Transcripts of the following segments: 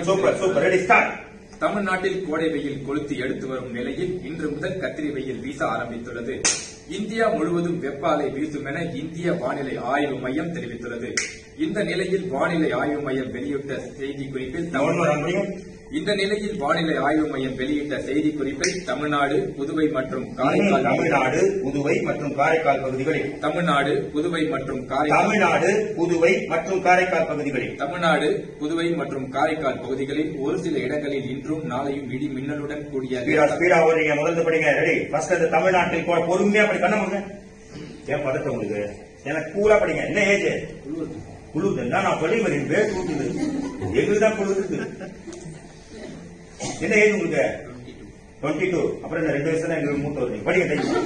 super super ready start தமிழ்நாட்டில் கோடை வெயில் கொளுத்தி எடுத்து வரும் நிலையில் இன்று முதல் கத்திரி வெயில் வீச ஆரம்பித்துள்ளது இந்தியா முழுவதும் வெப்ப அலை வீசும் என இந்திய வானிலை ஆய்வு மையம் தெரிவித்துள்ளது இந்த நிலையில் வானிலை ஆய்வு மையம் வெளியிட்ட செய்தி குறிப்பில் தமிழ்நாடு இந்த நிலையில் வானிலை ஆய்வு மையம் வெளியிட்ட செய்தி குறிப்பில் தமிழ்நாடு புதுவை மற்றும் காரைக்கால் தமிழ்நாடு புதுவை மற்றும் காரைக்கால் பகுதிகளில் தமிழ்நாடு புதுவை மற்றும் காரைக்கால் தமிழ்நாடு புதுவை மற்றும் காரைக்கால் பகுதிகளில் தமிழ்நாடு புதுவை மற்றும் காரைக்கால் பகுதிகளில் ஒரு சில இடங்களில் இன்றும் நாளையும் இடி மின்னலுடன் கூடிய ஸ்பீடா ஸ்பீடா ஓடுறீங்க முதல்ல படிங்க ரெடி ஃபர்ஸ்ட் அந்த தமிழ்நாட்டில் போ- பொறுமையா படி கண்ண முடியுங்க ஏன் பதட்டம் உங்களுக்கு எனக்கு கூலா படிங்க என்ன ஏஜ் குளிருது என்ன நான் சொல்லி மாதிரி பேர் கூட்டுது எங்களுக்கு தான் குளிருது என்ன ஏஜ் உங்களுக்கு டுவெண்ட்டி டூ அப்புறம் இந்த ரெண்டு வயசு தான் எங்களுக்கு மூத்த வருது படிங்க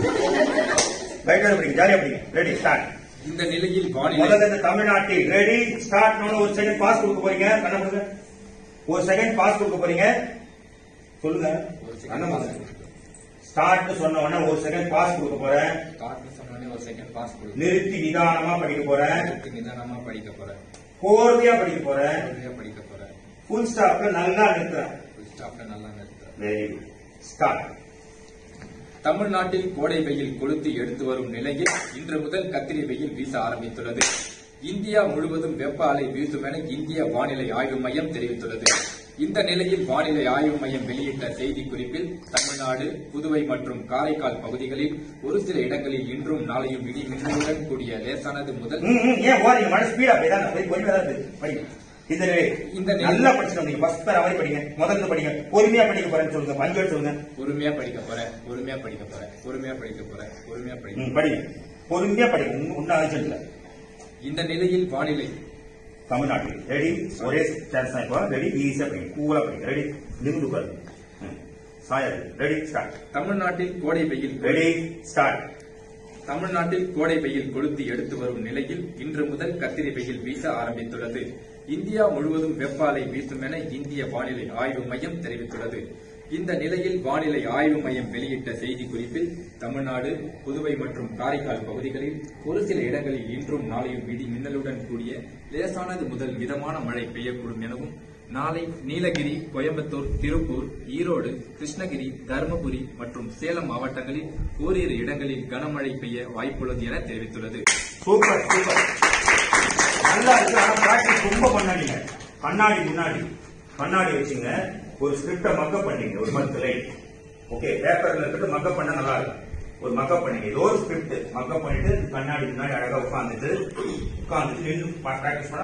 ரைட்டா படிங்க ஜாலியா படிங்க ரெடி ஸ்டார்ட் இந்த நிலையில் வானிலை முதல்ல இந்த தமிழ்நாட்டில் ரெடி ஸ்டார்ட் ஒரு செகண்ட் பாஸ் கொடுக்க போறீங்க கண்ண முடியுங்க ஒரு செகண்ட் பாஸ் கொடுக்க போறீங்க சொல்லுங்க கண்ண முடியுங்க ஸ்டார்ட் சொன்ன உடனே ஒரு செகண்ட் பாஸ் கொடுக்க போறேன் காட்டு சொன்னோடனே ஒரு செகண்ட் பாஸ் கொடு நிறுத்தி நிதானமா படிக்க போறேன் அடுத்து நிதானமா படிக்க போறேன் கோர்வையா படிக்க போறேன் பொறுமையா படிக்க போறேன் ஃபுல் ஸ்டாப்ல நல்லா நிறுத்துறேன் ஃபுல் ஸ்டாப்ல நல்லா நிறுத்துறேன் வெரி ஸ்டார்ட் தமிழ்நாட்டில் கோடை வெயில் கொளுத்தி எடுத்து வரும் நிலையில் இன்று முதல் கத்திரி வெயில் வீச ஆரம்பித்துள்ளது இந்தியா முழுவதும் வெப்ப அலை வீசும் என இந்திய வானிலை ஆய்வு மையம் தெரிவித்துள்ளது இந்த நிலையில் வானிலை ஆய்வு மையம் வெளியிட்ட செய்தி குறிப்பில் தமிழ்நாடு புதுவை மற்றும் காரைக்கால் பகுதிகளில் ஒரு சில இடங்களில் இன்றும் நாளையும் இடி மின்னலுடன் கூடிய லேசானது முதல் ம், ம், ஏன் ஓடுறீங்க மழை ஸ்பீடா போய்தான் போய் பொறுமையா தான் இருக்கு படிங்க இந்த நிலை இந்த நிலை- நல்லா படிச்சுட்டு நீங்க ஃபர்ஸ்ட் பேர் அவரை படிங்க முதல்ல படிங்க பொறுமையா படிக்க போறேன்னு சொல்லுங்க பஞ்சு சொல்லுங்க பொறுமையா படிக்க போறேன் பொறுமையா படிக்க போறேன் பொறுமையா படிக்க போறேன் பொறுமையா படிக்க ம், படிங்க பொறுமையா படிங்க ஒன்னும் ஒன்னும் அர்ஜென்ட் இல்ல இந்த நிலையில் வானிலை தமிழ்நாட்டில் ரெடி ஒரே சான்ஸ் தான் இப்போ ரெடி ஈஸியா படிங்க கூலா படிங்க ரெடி நிமிந்து உட்காருங்க ம், சாயா ரெடி ஸ்டார்ட் தமிழ்நாட்டில் கோடை வெயில் ரெடி ஸ்டார்ட் தமிழ்நாட்டில் கோடை வெயில் கொளுத்தி எடுத்து வரும் நிலையில் இன்று முதல் கத்திரி வெயில் வீச ஆரம்பித்துள்ளது இந்தியா முழுவதும் வெப்ப அலை வீசும் என இந்திய வானிலை ஆய்வு மையம் தெரிவித்துள்ளது இந்த நிலையில் வானிலை ஆய்வு மையம் வெளியிட்ட செய்தி குறிப்பில் தமிழ்நாடு புதுவை மற்றும் காரைக்கால் பகுதிகளில் ஒரு சில இடங்களில் இன்றும் நாளையும் இடி மின்னலுடன் கூடிய லேசானது முதல் மிதமான மழை பெய்யக்கூடும் எனவும் நாளை நீலகிரி கோயம்புத்தூர் திருப்பூர் ஈரோடு கிருஷ்ணகிரி தருமபுரி மற்றும் சேலம் மாவட்டங்களில் ஓரிரு இடங்களில் கனமழை பெய்ய வாய்ப்புள்ளது என தெரிவித்துள்ளது சூப்பர் சூப்பர் நல்லா இருக்கு ஆனா பிராக்டிஸ் ரொம்ப பண்ணாதீங்க கண்ணாடி முன்னாடி கண்ணாடி வச்சுங்க ஒரு ஸ்கிரிப்ட மக்கப் பண்ணீங்க ஒரு பத்து லைன் ஓகே பேப்பர்ல இருக்கிறது மக்கப் பண்ணா நல்லா இருக்கும் ஒரு மக்கப் பண்ணீங்க ஏதோ ஒரு ஸ்கிரிப்ட் மக்கப் பண்ணிட்டு கண்ணாடி முன்னாடி அழகா உட்காந்துட்டு உட்காந்துட்டு நின்று பிராக்டிஸ் பண்ணா